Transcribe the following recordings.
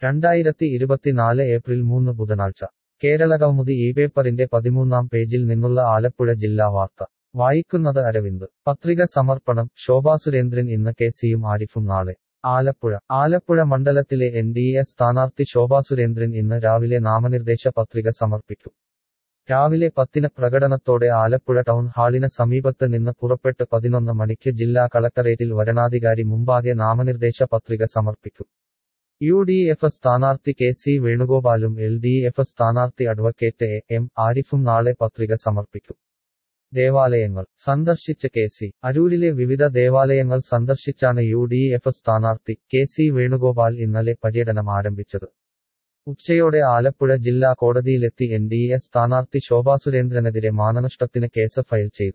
രണ്ടായിരത്തി ഇരുപത്തിനാല് ഏപ്രിൽ മൂന്ന് ബുധനാഴ്ച കേരളകൗമുദി ഈ പേപ്പറിന്റെ പതിമൂന്നാം പേജിൽ നിന്നുള്ള ആലപ്പുഴ ജില്ലാ വാർത്ത വായിക്കുന്നത് അരവിന്ദ് പത്രിക സമർപ്പണം ശോഭാ സുരേന്ദ്രൻ ഇന്ന് കെ സിയും ആരിഫും നാളെ ആലപ്പുഴ ആലപ്പുഴ മണ്ഡലത്തിലെ എൻ ഡി എ സ്ഥാനാർത്ഥി ശോഭാ സുരേന്ദ്രൻ ഇന്ന് രാവിലെ നാമനിർദ്ദേശ പത്രിക സമർപ്പിക്കും രാവിലെ പത്തിന് പ്രകടനത്തോടെ ആലപ്പുഴ ടൗൺ ഹാളിന് സമീപത്ത് നിന്ന് പുറപ്പെട്ട് പതിനൊന്ന് മണിക്ക് ജില്ലാ കളക്ടറേറ്റിൽ വരണാധികാരി മുമ്പാകെ നാമനിർദ്ദേശ പത്രിക സമർപ്പിക്കും യു ഡി എഫ് സ്ഥാനാർത്ഥി കെ സി വേണുഗോപാലും എൽ ഡി എഫ് സ്ഥാനാർത്ഥി അഡ്വക്കേറ്റ് എ എം ആരിഫും നാളെ പത്രിക സമർപ്പിക്കും ദേവാലയങ്ങൾ സന്ദർശിച്ച കെ സി അരൂരിലെ വിവിധ ദേവാലയങ്ങൾ സന്ദർശിച്ചാണ് യു ഡി എഫ് സ്ഥാനാർത്ഥി കെ സി വേണുഗോപാൽ ഇന്നലെ പര്യടനം ആരംഭിച്ചത് ഉച്ചയോടെ ആലപ്പുഴ ജില്ലാ കോടതിയിലെത്തി എൻ ഡി എ സ്ഥാനാർത്ഥി ശോഭാ സുരേന്ദ്രനെതിരെ മാനനഷ്ടത്തിന് കേസ് ഫയൽ ചെയ്തു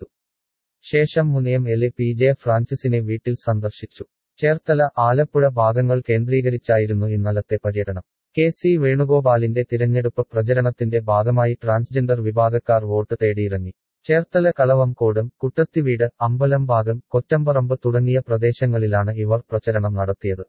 ശേഷം മുൻ M L A P J ഫ്രാൻസിസിനെ വീട്ടിൽ സന്ദർശിച്ചു ചേർത്തല ആലപ്പുഴ ഭാഗങ്ങൾ കേന്ദ്രീകരിച്ചായിരുന്നു ഇന്നലത്തെ പര്യടനം കെ സി വേണുഗോപാലിന്റെ തിരഞ്ഞെടുപ്പ് പ്രചരണത്തിന്റെ ഭാഗമായി ട്രാൻസ്ജെൻഡർ വിഭാഗക്കാർ വോട്ട് തേടിയിറങ്ങി ചേർത്തല കളവംകോടും കുട്ടത്തിവീട് അമ്പലംഭാഗം കൊറ്റമ്പറമ്പ് തുടങ്ങിയ പ്രദേശങ്ങളിലാണ് ഇവർ പ്രചരണം നടത്തിയത്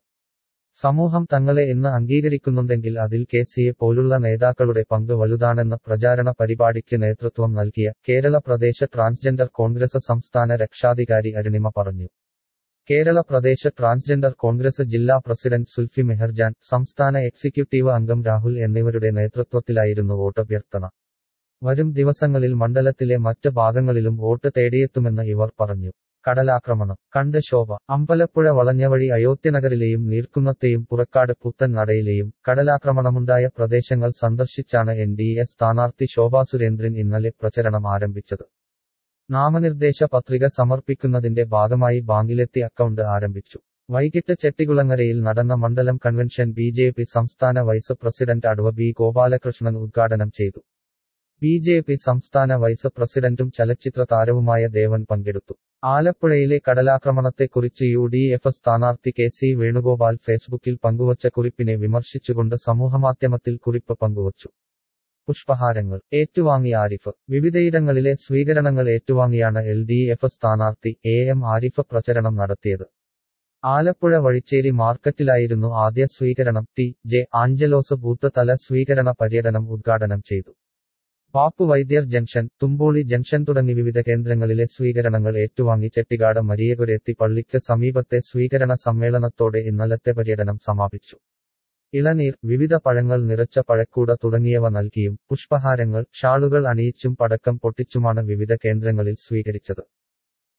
സമൂഹം തങ്ങളെ ഇന്ന് അംഗീകരിക്കുന്നുണ്ടെങ്കിൽ അതിൽ കെ സിയെ പോലുള്ള നേതാക്കളുടെ പങ്ക് വലുതാണെന്ന പ്രചാരണ പരിപാടിക്ക് നേതൃത്വം നൽകിയ കേരള പ്രദേശ ട്രാൻസ്ജെൻഡർ കോൺഗ്രസ് സംസ്ഥാന രക്ഷാധികാരി അരുണിമ പറഞ്ഞു കേരള പ്രദേശ ട്രാൻസ്ജെൻഡർ കോൺഗ്രസ് ജില്ലാ പ്രസിഡന്റ് സുൽഫി മെഹർജാൻ സംസ്ഥാന എക്സിക്യൂട്ടീവ് അംഗം രാഹുൽ എന്നിവരുടെ നേതൃത്വത്തിലായിരുന്നു വോട്ടഭ്യർത്ഥന വരും ദിവസങ്ങളിൽ മണ്ഡലത്തിലെ മറ്റ് ഭാഗങ്ങളിലും വോട്ട് തേടിയെത്തുമെന്ന് ഇവർ പറഞ്ഞു കടലാക്രമണം കണ്ട് ശോഭ അമ്പലപ്പുഴ വളഞ്ഞവഴി അയോധ്യനഗറിലെയും നീർക്കുന്നത്തെയും പുറക്കാട് പുത്തൻ നടയിലെയും കടലാക്രമണമുണ്ടായ പ്രദേശങ്ങൾ സന്ദർശിച്ചാണ് എൻ ഡി എ സ്ഥാനാർത്ഥി ശോഭാ സുരേന്ദ്രൻ ഇന്നലെ പ്രചരണം ആരംഭിച്ചത് നാമനിർദ്ദേശ പത്രിക സമർപ്പിക്കുന്നതിന്റെ ഭാഗമായി ബാങ്കിലെത്തി അക്കൗണ്ട് ആരംഭിച്ചു വൈകിട്ട് ചെട്ടികുളങ്ങരയിൽ നടന്ന മണ്ഡലം കൺവെൻഷൻ ബി ജെ പി സംസ്ഥാന vice president adv B Gopalakrishnan ഉദ്ഘാടനം ചെയ്തു ബി ജെ പി സംസ്ഥാന വൈസ് പ്രസിഡന്റും ചലച്ചിത്ര താരവുമായ ദേവൻ പങ്കെടുത്തു ആലപ്പുഴയിലെ കടലാക്രമണത്തെക്കുറിച്ച് യു ഡി എഫ് സ്ഥാനാർത്ഥി കെ സി വേണുഗോപാൽ ഫേസ്ബുക്കിൽ പങ്കുവച്ച കുറിപ്പിനെ വിമർശിച്ചുകൊണ്ട് സമൂഹമാധ്യമത്തിൽ കുറിപ്പ് പങ്കുവച്ചു പുഷ്പഹാരങ്ങൾ ഏറ്റുവാങ്ങി ആരിഫ് വിവിധയിടങ്ങളിലെ സ്വീകരണങ്ങൾ ഏറ്റുവാങ്ങിയാണ് എൽ ഡി എഫ് സ്ഥാനാർത്ഥി എ എം ആരിഫ് പ്രചരണം നടത്തിയത് ആലപ്പുഴ വഴിച്ചേരി മാർക്കറ്റിലായിരുന്നു ആദ്യ സ്വീകരണം ടി ജെ ആഞ്ചലോസ് ബൂത്ത് തല സ്വീകരണ പര്യടനം ഉദ്ഘാടനം ചെയ്തു പാപ്പു വൈദ്യർ ജംഗ്ഷൻ തുമ്പോളി ജംഗ്ഷൻ തുടങ്ങി വിവിധ കേന്ദ്രങ്ങളിലെ സ്വീകരണങ്ങൾ ഏറ്റുവാങ്ങി ചെട്ടിക്കാട് മരിയകുരെത്തി പള്ളിക്ക് സമീപത്തെ സ്വീകരണ സമ്മേളനത്തോടെ ഇന്നലത്തെ പര്യടനം സമാപിച്ചു ഇളനീർ വിവിധ പഴങ്ങൾ നിറച്ച പഴക്കൂട തുടങ്ങിയവ നൽകിയും പുഷ്പഹാരങ്ങൾ ഷാളുകൾ അണിയിച്ചും പടക്കം പൊട്ടിച്ചുമാണ് വിവിധ കേന്ദ്രങ്ങളിൽ സ്വീകരിച്ചത്